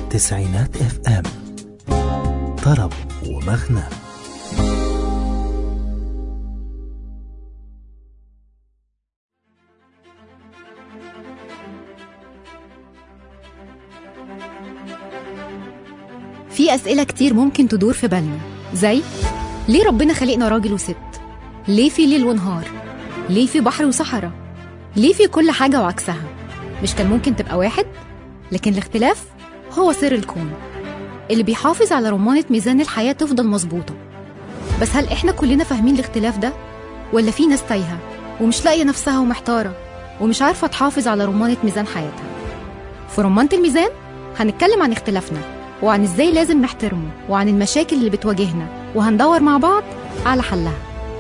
تسعينات اف ام طرب ومغنى في أسئلة كتير ممكن تدور في بالنا زي ليه ربنا خلقنا راجل وست؟ ليه في ليل ونهار؟ ليه في بحر وصحراء؟ ليه في كل حاجة وعكسها؟ مش كان ممكن تبقى واحد؟ لكن الاختلاف هو سر الكون اللي بيحافظ على رمانة ميزان الحياة تفضل مظبوطة بس هل إحنا كلنا فاهمين الاختلاف ده؟ ولا في ناس تايهة ومش لاقية نفسها ومحتارة ومش عارفة تحافظ على رمانة ميزان حياتها في رمانة الميزان هنتكلم عن اختلافنا وعن ازاي لازم نحترمه وعن المشاكل اللي بتواجهنا وهندور مع بعض على حلها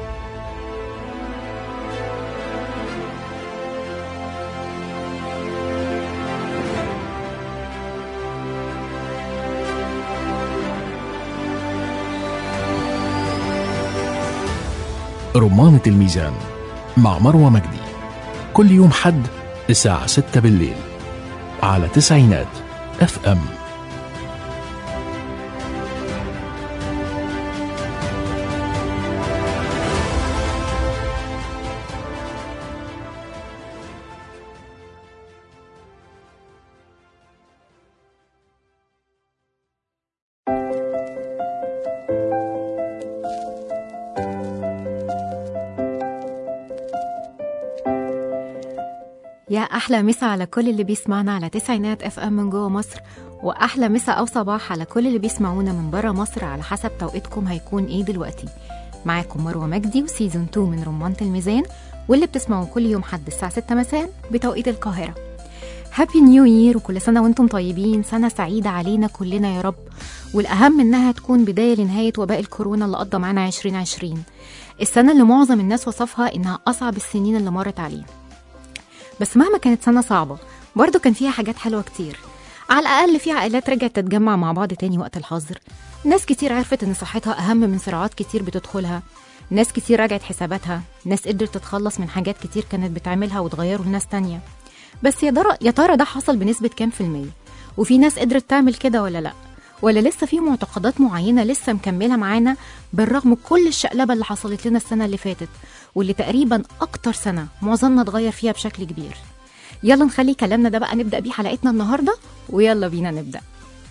رمانة الميزان مع مروة مجدي كل يوم حد الساعة 6 بالليل على تسعينات اف ام يا احلى مسا على كل اللي بيسمعنا على تسعينات اف ام من جوه مصر واحلى مسا او صباح على كل اللي بيسمعونا من بره مصر على حسب توقيتكم هيكون ايه دلوقتي معاكم مروه مجدي وسيزون 2 من رمانة الميزان واللي بتسمعوا كل يوم حد الساعه 6 مساء بتوقيت القاهره هابي نيو يير وكل سنه وانتم طيبين سنه سعيده علينا كلنا يا رب والاهم انها تكون بدايه لنهايه وباء الكورونا اللي قضى معانا 2020 السنه اللي معظم الناس وصفها انها اصعب السنين اللي مرت علينا بس مهما كانت سنة صعبة برضه كان فيها حاجات حلوة كتير على الأقل في عائلات رجعت تتجمع مع بعض تاني وقت الحظر ناس كتير عرفت إن صحتها أهم من صراعات كتير بتدخلها ناس كتير راجعت حساباتها ناس قدرت تتخلص من حاجات كتير كانت بتعملها وتغيره لناس تانية بس يا ترى يا ترى ده حصل بنسبة كام في المية وفي ناس قدرت تعمل كده ولا لأ ولا لسه في معتقدات معينة لسه مكملة معانا بالرغم كل الشقلبة اللي حصلت لنا السنة اللي فاتت واللي تقريبا أكتر سنة معظمنا اتغير فيها بشكل كبير يلا نخلي كلامنا ده بقى نبدأ بيه حلقتنا النهاردة ويلا بينا نبدأ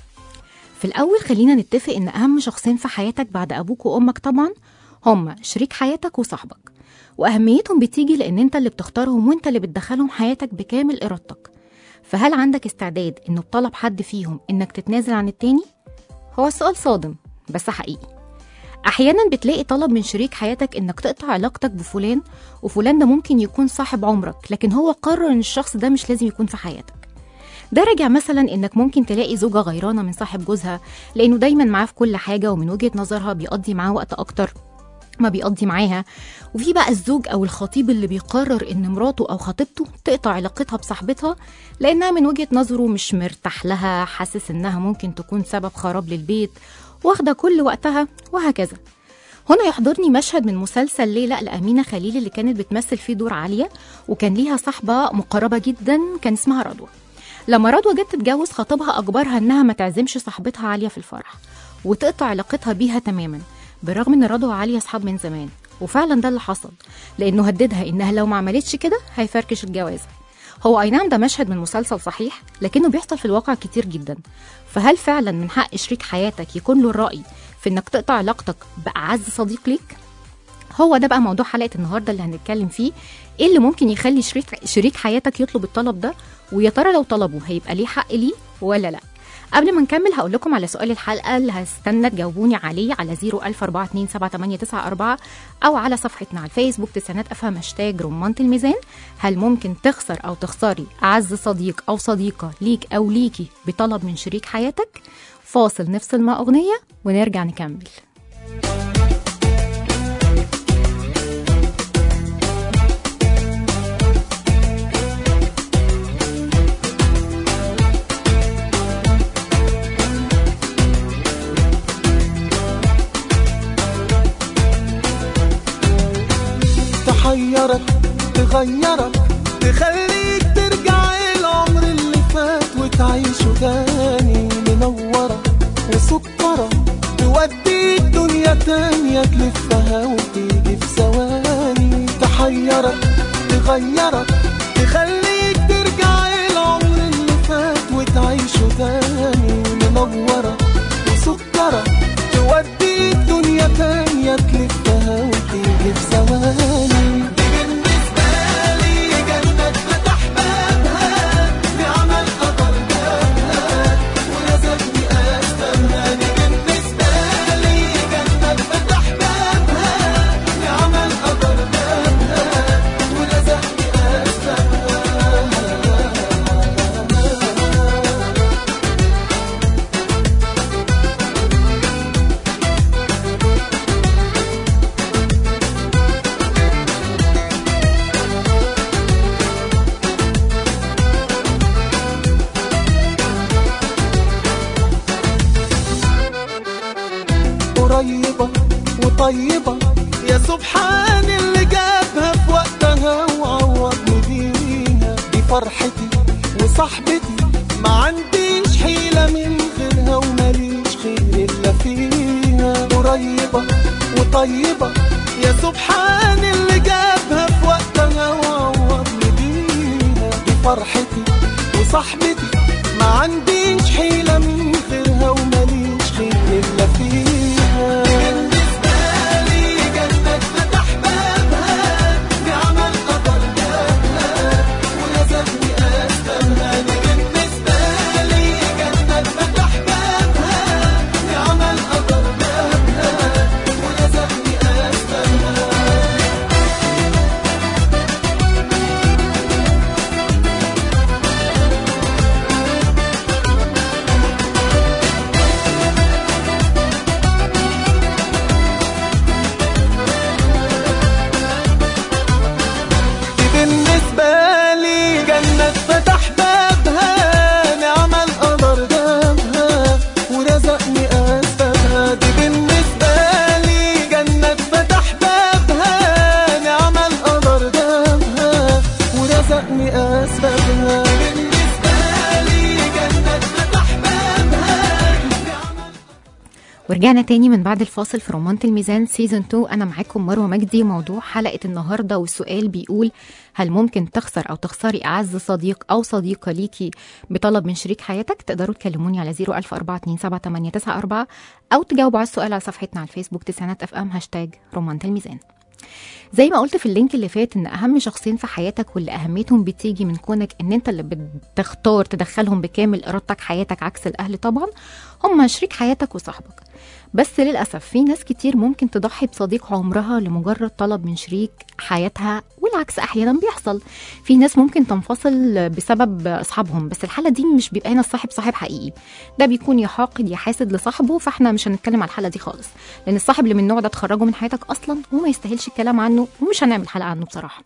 في الأول خلينا نتفق إن أهم شخصين في حياتك بعد أبوك وأمك طبعا هما شريك حياتك وصاحبك وأهميتهم بتيجي لأن أنت اللي بتختارهم وأنت اللي بتدخلهم حياتك بكامل إرادتك فهل عندك استعداد إنه بطلب حد فيهم إنك تتنازل عن التاني؟ هو السؤال صادم بس حقيقي احيانا بتلاقي طلب من شريك حياتك انك تقطع علاقتك بفلان وفلان ده ممكن يكون صاحب عمرك لكن هو قرر ان الشخص ده مش لازم يكون في حياتك ده راجع مثلا انك ممكن تلاقي زوجة غيرانة من صاحب جوزها لانه دايما معاه في كل حاجة ومن وجهة نظرها بيقضي معاه وقت اكتر ما بيقضي معاها وفي بقى الزوج او الخطيب اللي بيقرر ان مراته او خطيبته تقطع علاقتها بصاحبتها لانها من وجهة نظره مش مرتاح لها حاسس انها ممكن تكون سبب خراب للبيت واخده كل وقتها وهكذا هنا يحضرني مشهد من مسلسل ليلى لأمينة خليل اللي كانت بتمثل فيه دور عالية وكان ليها صاحبة مقربة جدا كان اسمها رضوى لما رضوى جت تتجوز خطيبها أجبرها إنها ما تعزمش صاحبتها عالية في الفرح وتقطع علاقتها بيها تماما بالرغم إن رضوى وعالية أصحاب من زمان وفعلا ده اللي حصل لأنه هددها إنها لو ما عملتش كده هيفركش الجوازة هو اي نعم ده مشهد من مسلسل صحيح لكنه بيحصل في الواقع كتير جدا فهل فعلا من حق شريك حياتك يكون له الرأي في انك تقطع علاقتك بأعز صديق ليك هو ده بقى موضوع حلقة النهاردة اللي هنتكلم فيه ايه اللي ممكن يخلي شريك شريك حياتك يطلب الطلب ده ويا ترى لو طلبه هيبقى ليه حق ليه ولا لا قبل ما نكمل هقول لكم على سؤال الحلقه اللي هستنى تجاوبوني عليه على 004278894 او على صفحتنا على الفيسبوك تسعينات افهم هاشتاج رمانة الميزان هل ممكن تخسر او تخسري اعز صديق او صديقه ليك او ليكي بطلب من شريك حياتك فاصل نفصل مع اغنيه ونرجع نكمل تحيرك تغيرك تخليك ترجع العمر اللي فات وتعيشه تاني منور تغيرك تخليك ترجع العمر اللي فات وتعيشه تاني منورة وسكرة تودي الدنيا تانية تلفها وتيجي في ثواني دي بالنسبة لي جنة فتح بابها بعمل قدر جابها ورزقني أسبابها دي بالنسبة لي جنة فتح بابها بعمل قدر جابها ورزقني أسبابها قريبة وطيبة يا سبحان اللي جابها في وقتها وعوضني بيها دي فرحتي وصاحبتي ما عنديش حيلة من غيرها وماليش خير إلا فيها قريبة وطيبة يا سبحان اللي جابها في وقتها وعوضني بيها دي فرحتي وصاحبتي ما عنديش حيلة من غيرها وماليش خير إلا فيها بالنسبة لي جنة فتح بابها بعمل قدر جابها ورزقني أسبابها دي بالنسبة لي جنة فتح بابها بعمل قدر جابها ورزقني أسبابها دي بالنسبة لي جنة فتح بابها نعم القدر جابها ورزقني أسبابها دي بالنسبة لي جنة فتح بابها نعم القدر جابها ورزقني أسبابها بالنسبة لي جنة فتح بابها ورجعنا تاني من بعد الفاصل في رمانة الميزان سيزون 2 أنا معاكم مروة مجدي موضوع حلقة النهاردة والسؤال بيقول هل ممكن تخسر أو تخسري أعز صديق أو صديقة ليكي بطلب من شريك حياتك تقدروا تكلموني على 014278994 أو تجاوبوا على السؤال على صفحتنا على الفيسبوك تسعينات اف ام هاشتاج رمانة الميزان زي ما قلت في اللينك اللي فات ان اهم شخصين في حياتك واللي اهميتهم بتيجي من كونك ان انت اللي بتختار تدخلهم بكامل ارادتك حياتك عكس الاهل طبعا هم شريك حياتك وصاحبك بس للأسف في ناس كتير ممكن تضحي بصديق عمرها لمجرد طلب من شريك حياتها والعكس أحيانا بيحصل في ناس ممكن تنفصل بسبب أصحابهم بس الحالة دي مش بيبقى هنا الصاحب صاحب حقيقي ده بيكون يا حاقد يا حاسد لصاحبه فاحنا مش هنتكلم على الحالة دي خالص لأن الصاحب اللي من النوع ده تخرجه من حياتك أصلا وما يستاهلش الكلام عنه ومش هنعمل حلقة عنه بصراحة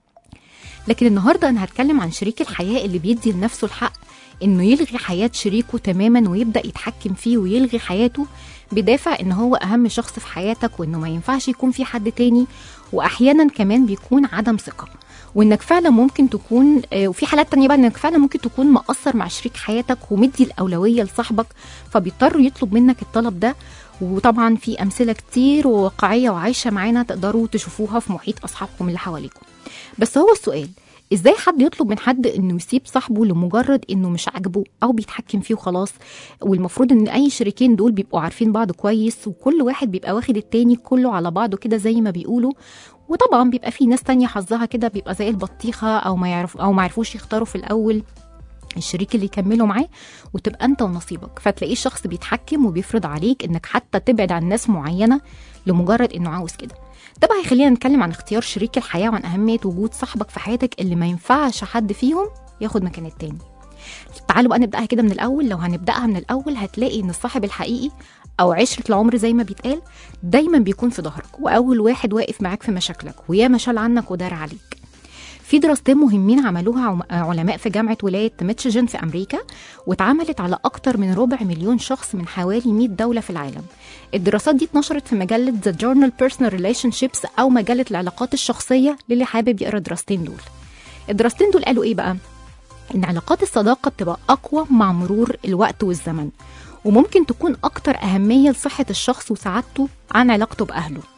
لكن النهارده انا هتكلم عن شريك الحياه اللي بيدي لنفسه الحق انه يلغي حياه شريكه تماما ويبدا يتحكم فيه ويلغي حياته بدافع ان هو اهم شخص في حياتك وانه ما ينفعش يكون في حد تاني واحيانا كمان بيكون عدم ثقه وانك فعلا ممكن تكون آه، وفي حالات تانية بقى انك فعلا ممكن تكون مقصر مع شريك حياتك ومدي الاولويه لصاحبك فبيضطر يطلب منك الطلب ده وطبعا في امثله كتير وواقعيه وعايشه معانا تقدروا تشوفوها في محيط اصحابكم اللي حواليكم بس هو السؤال ازاي حد يطلب من حد انه يسيب صاحبه لمجرد انه مش عاجبه او بيتحكم فيه وخلاص والمفروض ان اي شريكين دول بيبقوا عارفين بعض كويس وكل واحد بيبقى واخد التاني كله على بعضه كده زي ما بيقولوا وطبعا بيبقى في ناس تانية حظها كده بيبقى زي البطيخة او ما يعرف او ما عرفوش يختاروا في الاول الشريك اللي يكملوا معاه وتبقى انت ونصيبك فتلاقيه شخص بيتحكم وبيفرض عليك انك حتى تبعد عن ناس معينه لمجرد انه عاوز كده ده بقى هيخلينا نتكلم عن اختيار شريك الحياه وعن اهميه وجود صاحبك في حياتك اللي ما ينفعش حد فيهم ياخد مكان التاني تعالوا بقى نبداها كده من الاول لو هنبداها من الاول هتلاقي ان الصاحب الحقيقي او عشره العمر زي ما بيتقال دايما بيكون في ظهرك واول واحد واقف معاك في مشاكلك ويا مشال عنك ودار عليك في دراستين مهمين عملوها عم- علماء في جامعة ولاية ميتشيجن في أمريكا واتعملت على أكتر من ربع مليون شخص من حوالي 100 دولة في العالم الدراسات دي اتنشرت في مجلة The Journal Personal Relationships أو مجلة العلاقات الشخصية للي حابب يقرأ الدراستين دول الدراستين دول قالوا إيه بقى؟ إن علاقات الصداقة بتبقى أقوى مع مرور الوقت والزمن وممكن تكون أكتر أهمية لصحة الشخص وسعادته عن علاقته بأهله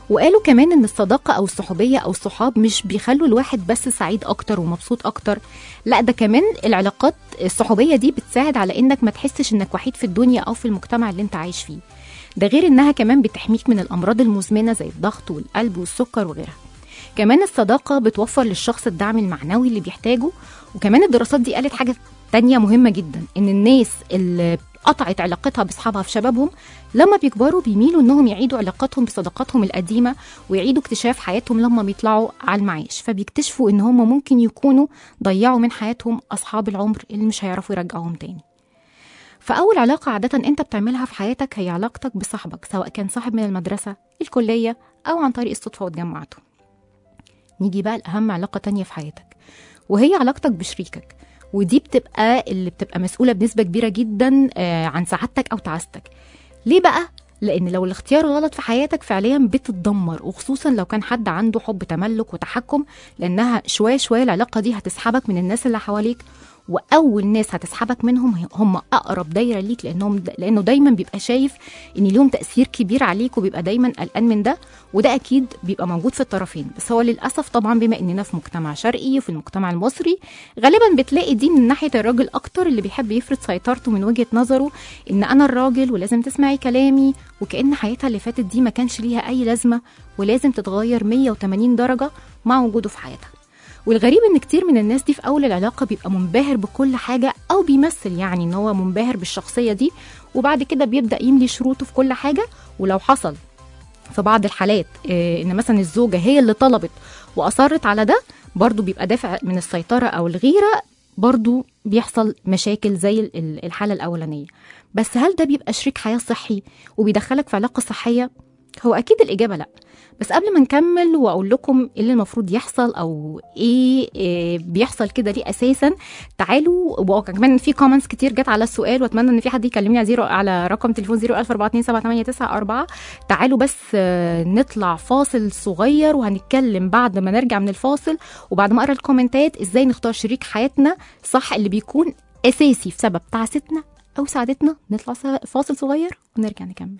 وقالوا كمان ان الصداقه او الصحوبيه او الصحاب مش بيخلوا الواحد بس سعيد اكتر ومبسوط اكتر لا ده كمان العلاقات الصحوبيه دي بتساعد على انك ما تحسش انك وحيد في الدنيا او في المجتمع اللي انت عايش فيه ده غير انها كمان بتحميك من الامراض المزمنه زي الضغط والقلب والسكر وغيرها كمان الصداقه بتوفر للشخص الدعم المعنوي اللي بيحتاجه وكمان الدراسات دي قالت حاجه تانية مهمه جدا ان الناس اللي قطعت علاقتها باصحابها في شبابهم لما بيكبروا بيميلوا انهم يعيدوا علاقاتهم بصداقاتهم القديمه ويعيدوا اكتشاف حياتهم لما بيطلعوا على المعاش فبيكتشفوا ان هم ممكن يكونوا ضيعوا من حياتهم اصحاب العمر اللي مش هيعرفوا يرجعوهم تاني فأول علاقة عادة أنت بتعملها في حياتك هي علاقتك بصاحبك سواء كان صاحب من المدرسة الكلية أو عن طريق الصدفة واتجمعتوا نيجي بقى لأهم علاقة تانية في حياتك وهي علاقتك بشريكك ودي بتبقى اللي بتبقى مسؤولة بنسبة كبيرة جدا آه، عن سعادتك أو تعاستك ليه بقى؟ لأن لو الاختيار غلط في حياتك فعليا بتتدمر وخصوصا لو كان حد عنده حب تملك وتحكم لأنها شوية شوية العلاقة دي هتسحبك من الناس اللي حواليك واول ناس هتسحبك منهم هم اقرب دايره ليك لانهم لانه دايما بيبقى شايف ان ليهم تاثير كبير عليك وبيبقى دايما قلقان من ده وده اكيد بيبقى موجود في الطرفين بس هو للاسف طبعا بما اننا في مجتمع شرقي وفي المجتمع المصري غالبا بتلاقي دي من ناحيه الراجل اكتر اللي بيحب يفرض سيطرته من وجهه نظره ان انا الراجل ولازم تسمعي كلامي وكأن حياتها اللي فاتت دي ما كانش ليها اي لازمه ولازم تتغير 180 درجه مع وجوده في حياتها والغريب ان كتير من الناس دي في اول العلاقه بيبقى منبهر بكل حاجه او بيمثل يعني ان هو منبهر بالشخصيه دي وبعد كده بيبدا يملي شروطه في كل حاجه ولو حصل في بعض الحالات آه، ان مثلا الزوجه هي اللي طلبت واصرت على ده برضو بيبقى دافع من السيطره او الغيره برضو بيحصل مشاكل زي ال- ال- الحاله الاولانيه بس هل ده بيبقى شريك حياه صحي وبيدخلك في علاقه صحيه هو اكيد الاجابه لا بس قبل ما نكمل واقول لكم ايه اللي المفروض يحصل او ايه, إيه بيحصل كده ليه اساسا تعالوا وكمان في كومنتس كتير جت على السؤال واتمنى ان في حد يكلمني على زيرو على رقم تليفون 014278994 تعالوا بس آه، نطلع فاصل صغير وهنتكلم بعد ما نرجع من الفاصل وبعد ما اقرا الكومنتات ازاي نختار شريك حياتنا صح اللي بيكون اساسي في سبب تعاستنا او سعادتنا نطلع س- فاصل صغير ونرجع نكمل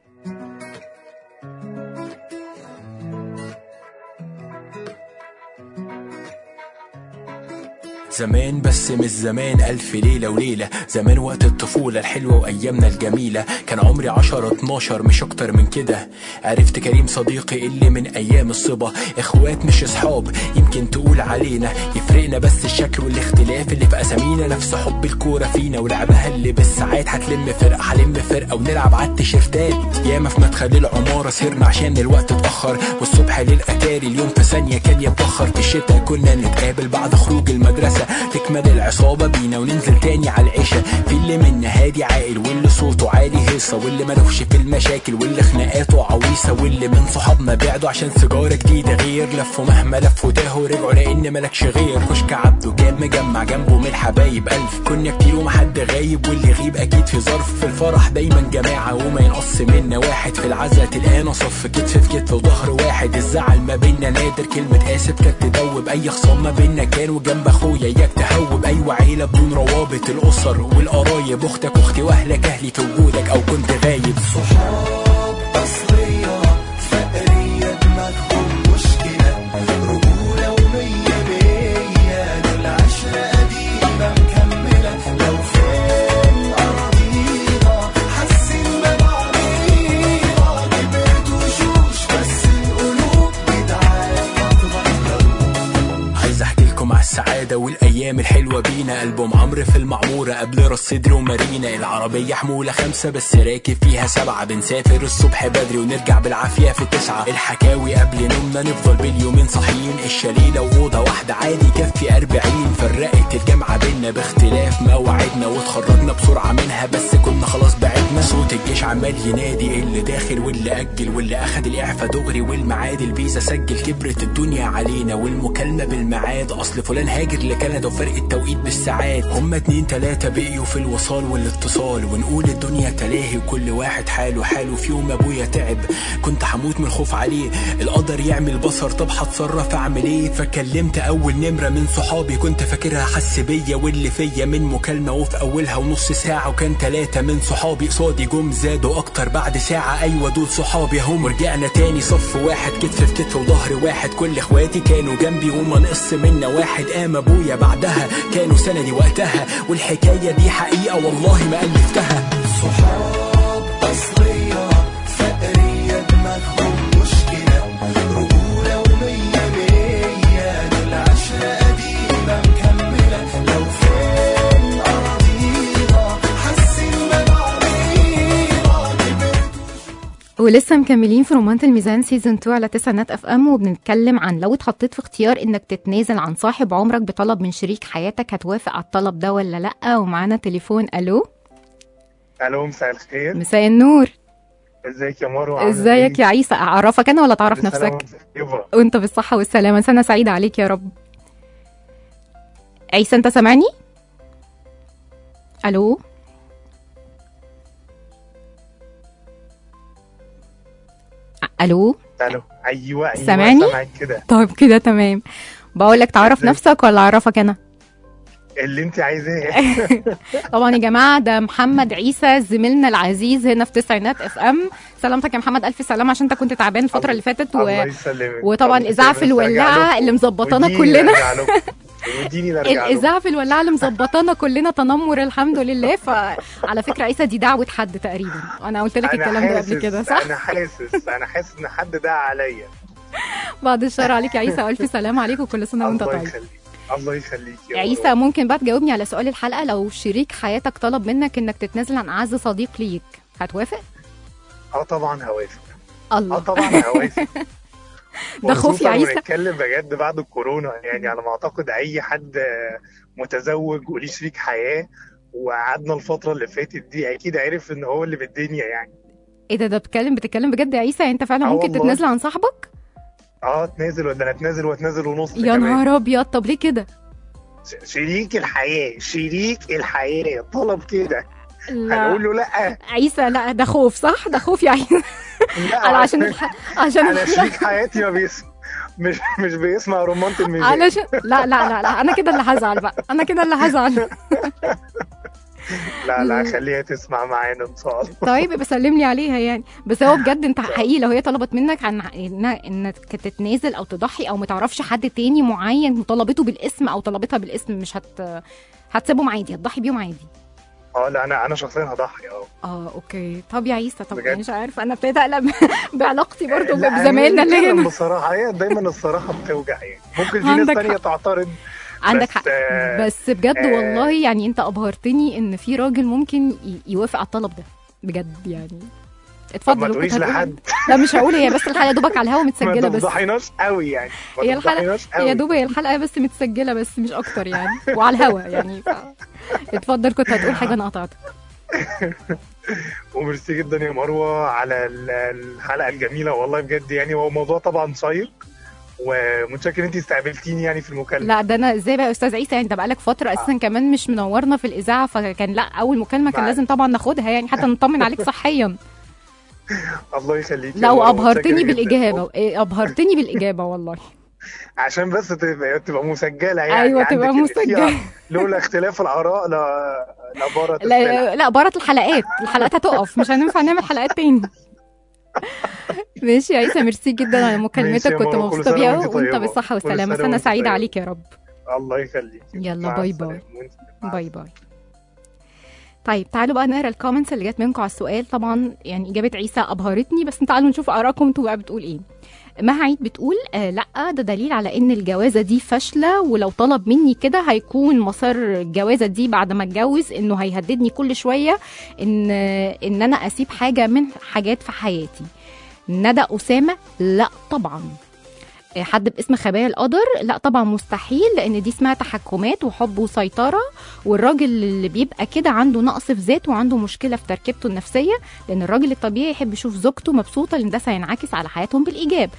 زمان بس مش زمان ألف ليلة وليلة زمان وقت الطفولة الحلوة وأيامنا الجميلة كان عمري عشرة اتناشر مش أكتر من كده عرفت كريم صديقي اللي من أيام الصبا إخوات مش أصحاب يمكن تقول علينا يفرقنا بس الشكل والاختلاف اللي في أسامينا نفس حب الكورة فينا ولعبها اللي بالساعات هتلم فرقة هلم فرقة ونلعب على التيشيرتات ياما في مدخل العمارة سهرنا عشان الوقت اتأخر والصبح للأتاري اليوم في ثانية كان يتبخر في الشتا كنا نتقابل بعد خروج المدرسة تكمل العصابة بينا وننزل تاني على العشاء في اللي منا هادي عاقل واللي صوته عالي هيصة واللي ملوش في المشاكل واللي خناقاته عويصة واللي من صحابنا بعدوا عشان سيجارة جديدة غير لفوا مهما لفوا تاهوا رجعوا لأن ملكش غير كشك عبده كان مجمع جنبه من الحبايب ألف كنا كتير ومحد غايب واللي يغيب أكيد في ظرف في الفرح دايما جماعة وما ينقص منا واحد في العزا تلقانا صف كتف في كتف وظهر واحد الزعل ما بينا نادر كلمة آسف كانت تدوب أي خصام ما بينا كان وجنب أخويا إياك تهوب أيوة عيلة بدون روابط الأسر والقرايب أختك أختي وأهلك أهلي في وجودك أو كنت غايب صحاب أصلية فقرية دماغهم مشكلة رجولة ومية مية دول عشرة قديمة مكملة لو فين أراضينا حاسين ببعضينا كبرت وشوش بس القلوب جدعان اتغيروا عايز احكي لكم على السعاده والايام الحلوه بينا البوم عمرو في المعموره قبل راس صدر ومارينا العربيه حموله خمسه بس راكب فيها سبعه بنسافر الصبح بدري ونرجع بالعافيه في تسعه الحكاوي قبل نومنا نفضل باليومين صاحيين الشليله واوضه واحده عادي يكفي أربعين فرقت الجامعه بينا باختلاف مواعيدنا واتخرجنا بسرعه منها بس كنا خلاص بعدنا صوت الجيش عمال ينادي اللي داخل واللي اجل واللي اخد الاعفاء دغري والميعاد الفيزا سجل كبرت الدنيا علينا والمكالمه بالميعاد اصل فلان هاجر لكندا وفرق التوقيت التوقيت بالساعات هما اتنين تلاتة بقيوا في الوصال والاتصال ونقول الدنيا تلاهي وكل واحد حاله حاله في يوم ابويا تعب كنت هموت من الخوف عليه القدر يعمل بصر طب هتصرف اعمل ايه فكلمت اول نمرة من صحابي كنت فاكرها حس بيا واللي فيا من مكالمة وفي اولها ونص ساعة وكان تلاتة من صحابي قصادي جم زادوا اكتر بعد ساعة ايوه دول صحابي هم ورجعنا تاني صف واحد كتف في كتف وظهر واحد كل اخواتي كانوا جنبي وما نقص منا واحد قام ابويا بعدها كانوا سندي وقتها والحكاية دي حقيقة والله ما ألفتها صحاب أصلية فقرية دماغهم مشكلة رجولة ومية مية دول عشرة قديمة مكملة لو فين أراضيها حاسين ببعضيها كبرت ولسه مكملين في رومانة الميزان سيزون 2 على تسعينات اف ام وبنتكلم عن لو اتحطيت في اختيار انك تتنازل عن صاحب عمرك بطلب من شريك حياتك هتوافق على الطلب ده ولا لا ومعانا تليفون الو الو مساء الخير مساء النور ازيك يا مروه عاملة ازيك إيه؟ يا عيسى اعرفك انا ولا تعرف بالسلامة نفسك والطيبة. وانت بالصحة والسلامة سنة سعيدة عليك يا رب عيسى انت سامعني الو الو الو ايوه ايوه سامعني؟ سامعك كده طيب كده تمام بقول لك تعرف ازيك؟ نفسك ولا اعرفك انا اللي انت عايزاه طبعا يا جماعه ده محمد عيسى زميلنا العزيز هنا في تسعينات اف ام سلامتك يا محمد الف سلامه عشان انت كنت تعبان الفتره اللي فاتت الله و... يسلمك وطبعا الله الاذاعه في يسلمك. أرجع الولاعه لكم. اللي مظبطانا وديني كلنا نرجع لكم. وديني نرجع لكم. الاذاعه في الولاعه اللي مظبطانا كلنا تنمر الحمد لله فعلى فكره عيسى دي دعوه حد تقريبا انا قلت لك انا الكلام ده حاسس قبل كده صح انا حاسس انا حاسس ان حد دعا عليا بعد الشر عليك يا عيسى والف سلامه عليك وكل سنه وانت الله طيب يخليك الله يخليك يا عيسى مروة. ممكن بقى تجاوبني على سؤال الحلقه لو شريك حياتك طلب منك انك تتنازل عن اعز صديق ليك هتوافق اه طبعا هوافق اه الله طبعا هوافق ده خوف يا وخصوصاً عيسى. ونتكلم بجد بعد الكورونا يعني على ما اعتقد اي حد متزوج وليه شريك حياه وقعدنا الفتره اللي فاتت دي اكيد عرف ان هو اللي بالدنيا يعني ايه ده ده بتتكلم بتتكلم بجد يا عيسى انت فعلا آه ممكن والله. تتنازل عن صاحبك اه اتنازل ولا انا اتنازل واتنازل ونص يا كمان. نهار ابيض طب ليه كده ش- شريك الحياه شريك الحياه طلب كده لا هنقول له لا عيسى لا ده خوف صح ده خوف يا عيسى لا انا عشان الح... عشان انا الح... شريك حياتي ما بيسمع مش مش بيسمع رمانة الميزان علشان لا لا لا لا انا كده اللي هزعل بقى انا كده اللي هزعل لا لا خليها تسمع معانا ان شاء الله طيب يبقى سلم لي عليها يعني بس هو بجد انت حقيقي لو هي طلبت منك عن إن- انك تتنازل او تضحي او ما تعرفش حد تاني معين طلبته بالاسم او طلبتها بالاسم مش هت هتسيبهم عادي هتضحي بيهم عادي اه لا انا انا شخصيا هضحي اه اه اوكي طب يا عيسى طب بجد؟ مش عارف انا ابتديت اقلق بعلاقتي برضو لا، بزمايلنا اللي نتكلم هنا بصراحه هي دايما الصراحه بتوجع يعني ممكن في ناس عندك تانية حق. تعترض عندك بس، حق آه، بس بجد آه، والله يعني انت ابهرتني ان في راجل ممكن ي- يوافق على الطلب ده بجد يعني طب اتفضل ما وكنت تقوليش هتقول لحد لا مش هقول هي بس الحلقه دوبك على الهوا ما متسجله بس تفضحيناش قوي يعني ما هي الحلقه تفضحيناش قوي يا دوب هي الحلقه بس متسجله بس مش اكتر يعني وعلى الهوا يعني ف... اتفضل كنت هتقول حاجه انا قطعتك وميرسي جدا يا مروه على ال- الحلقه الجميله والله بجد يعني هو موضوع طبعا شيق ومتشكر انت استقبلتيني يعني في المكالمه لا ده انا ازاي بقى يا استاذ عيسى يعني انت بقالك فتره اساسا كمان مش منورنا في الاذاعه فكان لا اول مكالمه كان معاك. لازم طبعا ناخدها يعني حتى نطمن عليك صحيا الله يخليك يا لو مروة، ابهرتني متشكر جداً. بالاجابه إيه، ابهرتني بالاجابه والله عشان بس تبقى, تبقى مسجله يعني أيوة، عندك تبقى إن فيها مسجلة. لولا اختلاف الاراء لا لبارت السلع لا لا بارت الحلقات الحلقات هتقف مش هننفع نعمل حلقات تاني ماشي يا عيسى ميرسي جدا على ماشي مكالمتك يا كنت ماما، كل مبسوطه سنة بيها وأنت وانت طيبة. بالصحه كل والسلامه سنة سنه وأنت سعيده طيبة. عليك يا رب الله يخليك يلا، مع باي السلامة. باي. وأنت- مع باي باي طيب تعالوا بقى نقرا الكومنتس اللي جت منكم على السؤال طبعا يعني اجابه عيسى ابهرتني بس تعالوا نشوف ارائكم انتوا بقى بتقول ايه مها عيد بتقول آه لا ده دليل على ان الجوازه دي فاشله ولو طلب مني كده هيكون مسار الجوازه دي بعد ما اتجوز انه هيهددني كل شويه ان ان انا اسيب حاجه من حاجات في حياتي ندى اسامه لا طبعا آه، حد باسم خبايا القدر لا طبعا مستحيل لان دي اسمها تحكمات وحب وسيطره والراجل اللي بيبقى كده عنده نقص في ذاته وعنده مشكله في تركيبته النفسيه لان الراجل الطبيعي يحب يشوف زوجته مبسوطه لان ده سينعكس على حياتهم بالايجاب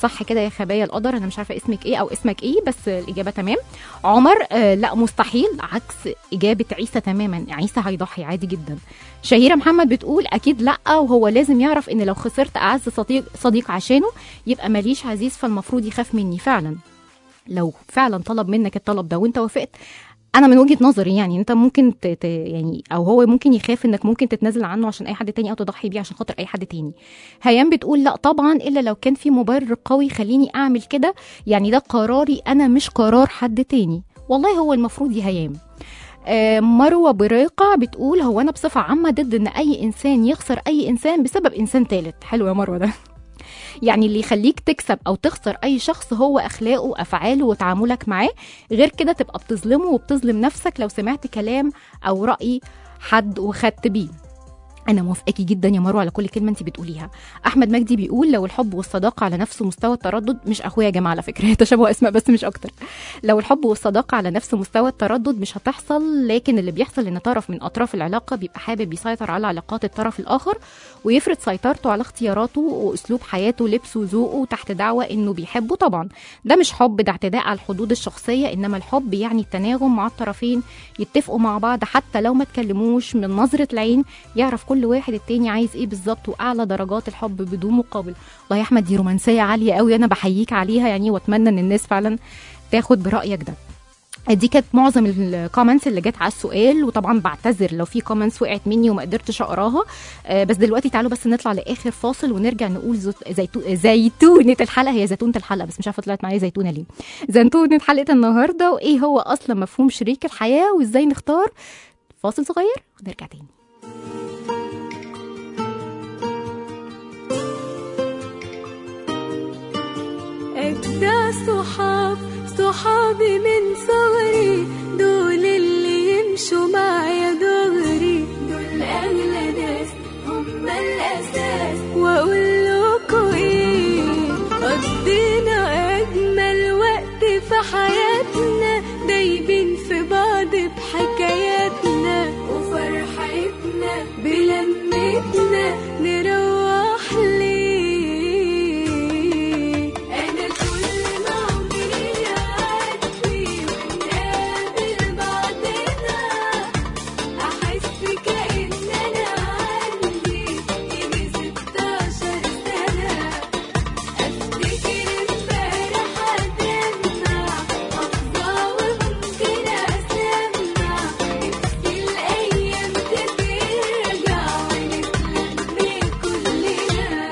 صح كده يا خبايا القدر انا مش عارفه اسمك ايه او اسمك ايه بس الاجابه تمام عمر آه لا مستحيل عكس اجابه عيسى تماما عيسى هيضحي عادي جدا شهيره محمد بتقول اكيد لا وهو لازم يعرف ان لو خسرت اعز صديق صديق عشانه يبقى ماليش عزيز فالمفروض يخاف مني فعلا لو فعلا طلب منك الطلب ده وانت وافقت انا من وجهه نظري يعني انت ممكن ت... ت... يعني او هو ممكن يخاف انك ممكن تتنازل عنه عشان اي حد تاني او تضحي بيه عشان خاطر اي حد تاني هيام بتقول لا طبعا الا لو كان في مبرر قوي يخليني اعمل كده يعني ده قراري انا مش قرار حد تاني والله هو المفروض يا هيام آه، مروه بريقه بتقول هو انا بصفه عامه ضد ان اي انسان يخسر اي انسان بسبب انسان ثالث حلو يا مروه ده يعني اللي يخليك تكسب او تخسر اي شخص هو اخلاقه وافعاله وتعاملك معاه غير كده تبقى بتظلمه وبتظلم نفسك لو سمعت كلام او راي حد وخدت بيه انا موافقاكي جدا يا مروه على كل كلمه انت بتقوليها احمد مجدي بيقول لو الحب والصداقه على نفس مستوى التردد مش اخويا يا جماعه على فكره تشابه اسماء بس مش اكتر لو الحب والصداقه على نفس مستوى التردد مش هتحصل لكن اللي بيحصل ان طرف من اطراف العلاقه بيبقى حابب يسيطر على علاقات الطرف الاخر ويفرض سيطرته على اختياراته واسلوب حياته لبسه وذوقه تحت دعوى انه بيحبه طبعا ده مش حب ده اعتداء على الحدود الشخصيه انما الحب يعني التناغم مع الطرفين يتفقوا مع بعض حتى لو ما اتكلموش من نظره العين يعرف كل واحد التاني عايز ايه بالظبط واعلى درجات الحب بدون مقابل والله يا احمد دي رومانسيه عاليه قوي انا بحييك عليها يعني واتمنى ان الناس فعلا تاخد برايك ده دي كانت معظم الكومنتس اللي جت على السؤال وطبعا بعتذر لو في كومنتس وقعت مني وما قدرتش اقراها آه، بس دلوقتي تعالوا بس نطلع لاخر فاصل ونرجع نقول زيت- زيتو زيتونه الحلقه هي زيتونه الحلقه بس مش عارفه طلعت معايا زيتونه ليه زيتونه حلقه النهارده وايه هو اصلا مفهوم شريك الحياه وازاي نختار فاصل صغير ونرجع تاني أجدع صحاب صحابي من صغري دول اللي يمشوا معايا دغري دول أغلى ناس هم الأساس وأقول لكم إيه قضينا أجمل وقت في حياتنا دايبين في بعض بحكاياتنا وفرحتنا بلمتنا نروح ليه أنا كل ما عمري يعدي ونقابل بعضنا أحس كأن أنا عندي يجي ستاشر سنة أفتكر امبارح أدمع أفضى وممكن أسمع نفسي الأيام ترجع ونتلم كلنا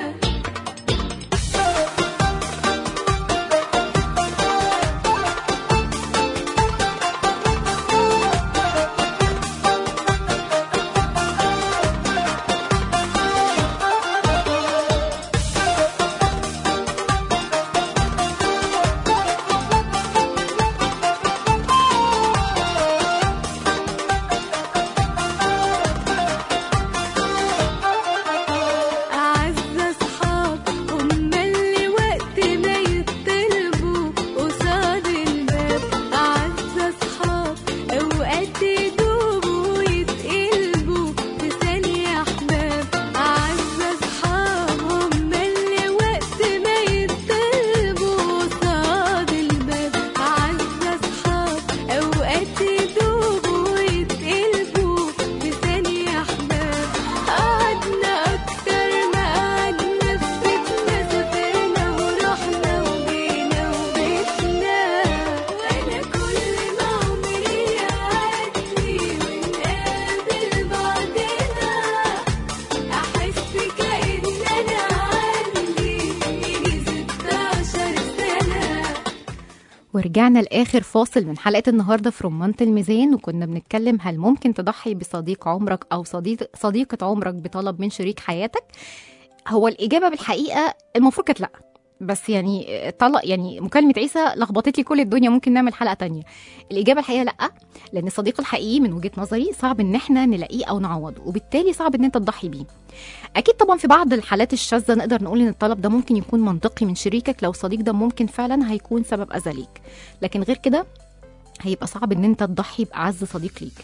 أعز أصحاب هم اللي وقت ما يطلبوا قصاد الباب أعز أصحاب أوقات يدوبوا ويتقلبوا في ثانية أحباب أعز أصحاب هم اللي وقت ما يطلبوا قصاد الباب أعز أصحاب أوقات يدوبوا ويتقلبوا في ثانية أحباب قعدنا أكتر ما قعدنا في بيتنا سافرنا ورحنا وجينا وبيتنا وأنا كل ما عمري يعدي ونقابل بعضنا أحس كأن أنا عندي يجي ستاشر سنة ورجعنا لاخر فاصل من حلقه النهارده في رمانه الميزان وكنا بنتكلم هل ممكن تضحي بصديق عمرك او صديق صديقه عمرك بطلب من شريك حياتك هو الاجابه بالحقيقه المفروض كانت لا بس يعني طلق يعني مكالمه عيسى لخبطت لي كل الدنيا ممكن نعمل حلقه تانية الاجابه الحقيقه لا لان الصديق الحقيقي من وجهه نظري صعب ان احنا نلاقيه او نعوضه وبالتالي صعب ان انت تضحي بيه اكيد طبعا في بعض الحالات الشاذه نقدر نقول ان الطلب ده ممكن يكون منطقي من شريكك لو الصديق ده ممكن فعلا هيكون سبب اذى ليك لكن غير كده هيبقى صعب ان انت تضحي باعز صديق ليك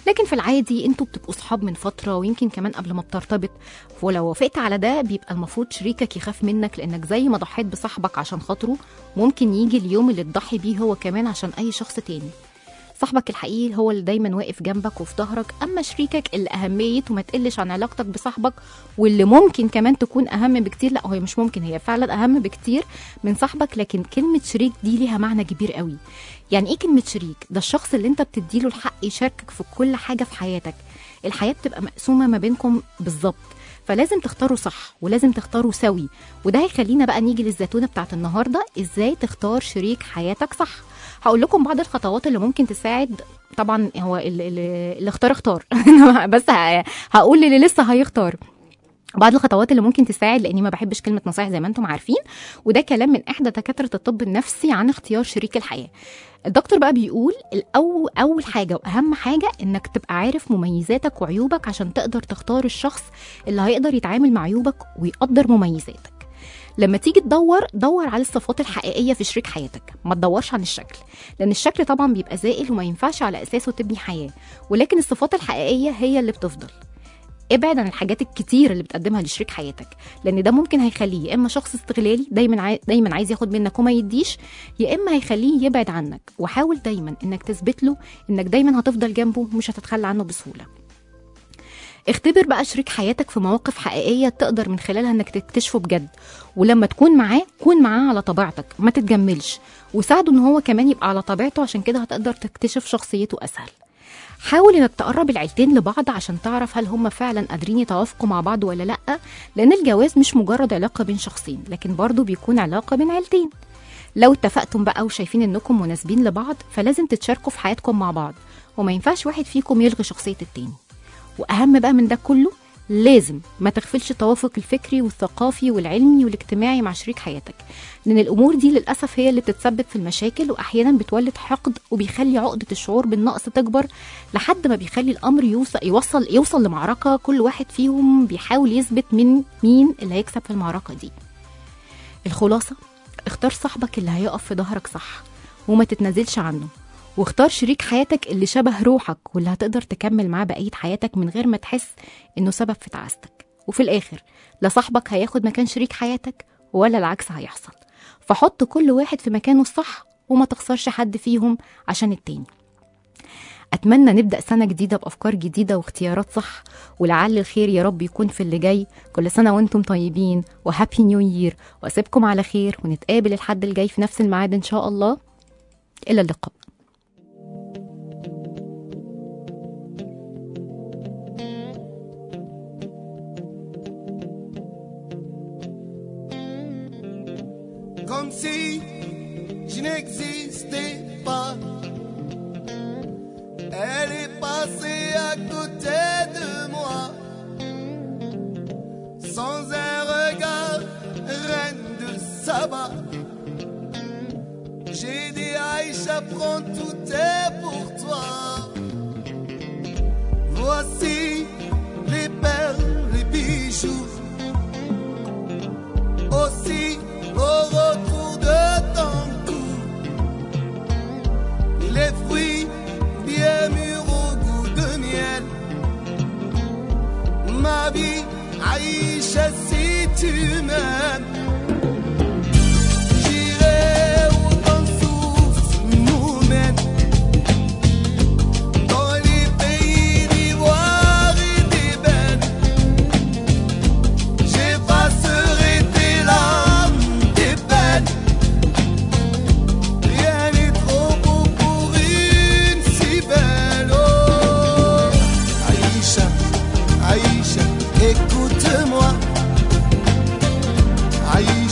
لكن في العادي انتوا بتبقوا صحاب من فتره ويمكن كمان قبل ما بترتبط ولو وافقت على ده بيبقى المفروض شريكك يخاف منك لانك زي ما ضحيت بصاحبك عشان خاطره ممكن يجي اليوم اللي تضحي بيه هو كمان عشان اي شخص تاني صاحبك الحقيقي هو اللي دايما واقف جنبك وفي ظهرك اما شريكك اللي اهميته ما تقلش عن علاقتك بصاحبك واللي ممكن كمان تكون اهم بكتير لا هي مش ممكن هي فعلا اهم بكتير من صاحبك لكن كلمه شريك دي ليها معنى كبير قوي يعني ايه كلمه شريك ده الشخص اللي انت بتديله الحق يشاركك في كل حاجه في حياتك الحياه بتبقى مقسومه ما بينكم بالظبط فلازم تختاروا صح ولازم تختاروا سوي وده هيخلينا بقى نيجي للزتونه بتاعت النهارده ازاي تختار شريك حياتك صح هقول لكم بعض الخطوات اللي ممكن تساعد طبعا هو اللي, اللي اختار اختار بس ه- هقول اللي لسه هيختار بعض الخطوات اللي ممكن تساعد لاني ما بحبش كلمه نصايح زي ما انتم عارفين وده كلام من احدى دكاتره الطب النفسي عن اختيار شريك الحياه الدكتور بقى بيقول الأو اول حاجه واهم حاجه انك تبقى عارف مميزاتك وعيوبك عشان تقدر تختار الشخص اللي هيقدر يتعامل مع عيوبك ويقدر مميزاتك لما تيجي تدور دور على الصفات الحقيقيه في شريك حياتك ما تدورش عن الشكل لان الشكل طبعا بيبقى زائل وما ينفعش على اساسه تبني حياه ولكن الصفات الحقيقيه هي اللي بتفضل ابعد عن الحاجات الكتير اللي بتقدمها لشريك حياتك لان ده ممكن هيخليه يا اما شخص استغلالي دايما عاي... دايما عايز ياخد منك وما يديش يا اما هيخليه يبعد عنك وحاول دايما انك تثبت له انك دايما هتفضل جنبه مش هتتخلى عنه بسهوله اختبر بقى شريك حياتك في مواقف حقيقية تقدر من خلالها انك تكتشفه بجد ولما تكون معاه كون معاه على طبيعتك ما تتجملش وساعده ان هو كمان يبقى على طبيعته عشان كده هتقدر تكتشف شخصيته اسهل حاول انك تقرب العيلتين لبعض عشان تعرف هل هم فعلا قادرين يتوافقوا مع بعض ولا لا لان الجواز مش مجرد علاقه بين شخصين لكن برضه بيكون علاقه بين عيلتين لو اتفقتم بقى وشايفين انكم مناسبين لبعض فلازم تتشاركوا في حياتكم مع بعض وما ينفعش واحد فيكم يلغي شخصيه التاني واهم بقى من ده كله لازم ما تغفلش التوافق الفكري والثقافي والعلمي والاجتماعي مع شريك حياتك لان الامور دي للاسف هي اللي بتتسبب في المشاكل واحيانا بتولد حقد وبيخلي عقده الشعور بالنقص تكبر لحد ما بيخلي الامر يوصل يوصل يوصل لمعركه كل واحد فيهم بيحاول يثبت من مين اللي هيكسب في المعركه دي الخلاصه اختار صاحبك اللي هيقف في ظهرك صح وما تتنازلش عنه واختار شريك حياتك اللي شبه روحك واللي هتقدر تكمل معاه بقية حياتك من غير ما تحس إنه سبب في تعاستك وفي الآخر لا صاحبك هياخد مكان شريك حياتك ولا العكس هيحصل فحط كل واحد في مكانه الصح وما تخسرش حد فيهم عشان التاني أتمنى نبدأ سنة جديدة بأفكار جديدة واختيارات صح ولعل الخير يا رب يكون في اللي جاي كل سنة وانتم طيبين وهابي نيو يير وأسيبكم على خير ونتقابل الحد الجاي في نفس الميعاد إن شاء الله إلى اللقاء comme si je n'existais pas. Elle est passée à côté de moi, sans un regard, reine de Saba. J'ai dit Aïcha, prends tout est pour toi. Voici les perles, les bijoux aussi au retour de ton cou. Les fruits bien mûrs au goût de miel. Ma vie, Aïcha, si tu m'aimes. J'irai où ton souffle nous mène. Dans les pays d'ivoire et d'ébène. J'effacerai tes larmes, tes peines. Rien n'est trop beau pour une si belle. Oh, Aïcha, Aïcha, écoute-moi. Aïcha.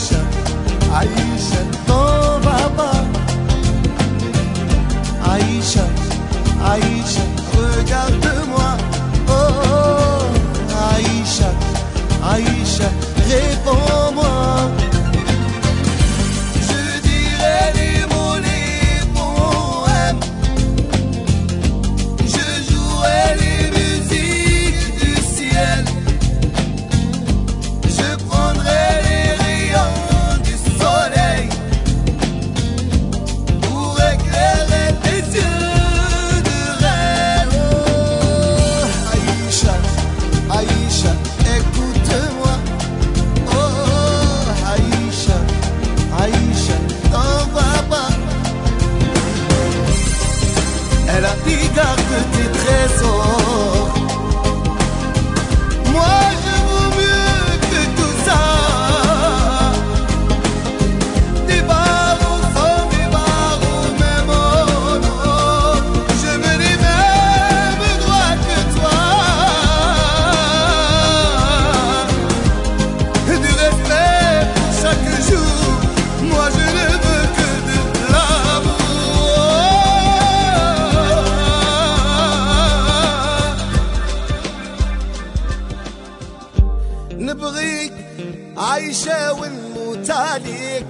عايشة ونموت عليك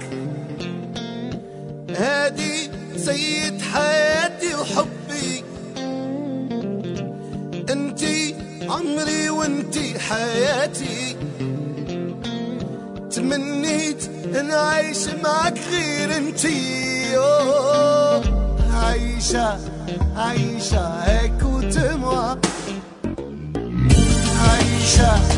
هادي سيد حياتي وحبي انتي عمري وانتي حياتي تمنيت نعيش معك غير انتي أوه. عايشة عايشة هيك وتموى عايشة